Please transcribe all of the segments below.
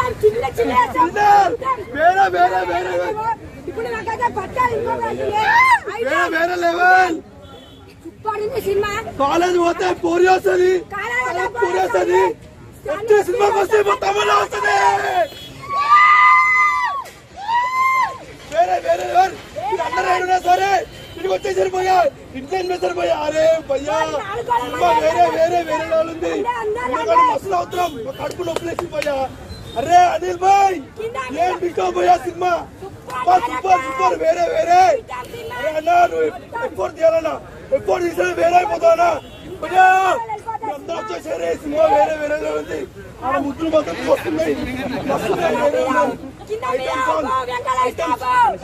చిన్న చిన్న వేరే వేరే వేరే ఇప్పుడు నాకైతే పట్టాలి ఇంకో వేరే వేరే లెవెల్ పడింది సినిమా కాలేజ్ పోతే పూరి వస్తుంది కాలేజీలో పూరి వస్తుంది వచ్చే సినిమాకి వస్తే మొత్తం వస్తుంది వేరే వేరే వేరే మీరు అందరూ ఏడున్నా సరే ఇంటికి వచ్చేసారు భయ్యా ఇంట్లో ఇన్వేస్తారు భయ్యా అరే భయ్యా సినిమా వేరే వేరే వేరే లెవెల్ ఉంది ఎందుకంటే మస్తు అవసరం మా కడుపు నొప్పి లేచింది భయ్యా అరే అనిల్ భాయ్ ఏం బికాం భయ్యా సినిమా సూపర్ సూపర్ సూపర్ వేరే వేరే అరే అన్నా నువ్వు ఎప్పుడు తీయాలన్నా ఎప్పుడు తీసినా వేరే అయిపోతానా భయ్యా అందరూ వచ్చేసారే సినిమా వేరే వేరే లెవెల్ ఉంది ఆడ ముద్దులు మాత్రం వస్తున్నాయి వస్తున్నాయి వేరే ఉన్నాయి. కింద ఐటమ్ సాంగ్ ఐటమ్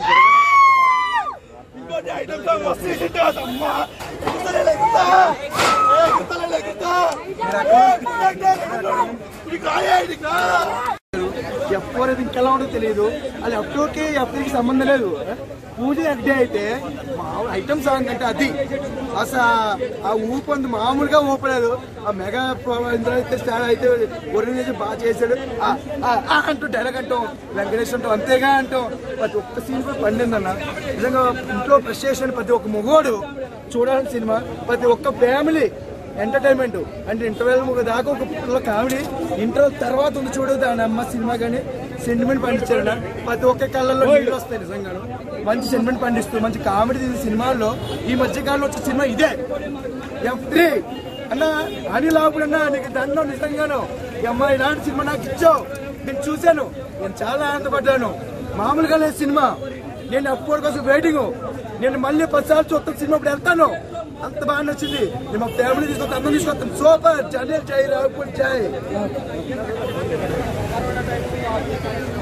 ఇంకోటి ఐటమ్ సాంగ్ వస్తే ఏంటి అమ్మా గుర్తలే గుర్తా ఏ గుర్తలే గుర్తా ఏ గుర్తా ఇడికి రాయే ఇడికి రా ఎఫ్ అనేది ఇంకెలా ఉంటుందో తెలియదు అది అప్ టూకి ఎఫ్ కి సంబంధం లేదు పూజ అడ్డే అయితే మామూలు ఐటమ్ సాంగ్ అంటే అది అసలు ఆ- ఆ ఊపు అంత మామూలుగా ఊపలేదు ఆ మెగా ప్రో- ఇందులో అయితే స్టార్ అయితే ఒరిజినల్ చేసి బాగా చేశాడు ఆ, ఆ, ఆ అంటూ డైలాగ్ అంటాం వెంకటేష్ అంటాం అంతేగా అంటాం ప్రతి ఒక్క సీన్ కూడా పండిందన్న నిజంగా ఇంట్లో ఫ్రస్ట్రేషన్ ప్రతి ఒక్క మొగోడు చూడాలని సినిమా ప్రతి ఒక్క ఫ్యామిలీ ఎంటర్టైన్మెంట్ అంటే ఇంటర్వెల్ దాకా ఒక పిల్ల కామెడీ ఇంటర్వెల్ తర్వాత ఉంది చూడు దాని అమ్మ సినిమా కానీ సెంటిమెంట్ పండించాడు ప్రతి ఒక్క కళ్ళల్లో నీళ్ళు వస్తాయి నిజంగాను మంచి సెంటిమెంట్ పండిస్తూ మంచి కామెడీ తీసిన సినిమాల్లో ఈ మధ్య కాలంలో వచ్చే సినిమా ఇదే ఎఫ్ త్రీ అన్న అని లాభుడన్నా నీకు దండం నిజంగాను ఈ అమ్మాయి ఇలాంటి సినిమా నాకు ఇచ్చావు నేను చూశాను నేను చాలా ఆనందపడ్డాను మామూలుగా లేదు సినిమా నేను అప్పుడు కోసం వెయిటింగ్ నేను మళ్ళీ పదిసార్లు చూస్తాను సినిమా ఇప్పుడు వెళ్తాను అంత బాగా నచ్చింది నేను మా ఫ్యామిలీ తీసుకొస్తాను అందరూ తీసుకొస్తాను సూపర్ జనరల్ చాయ్ రావుపూడి చాయ్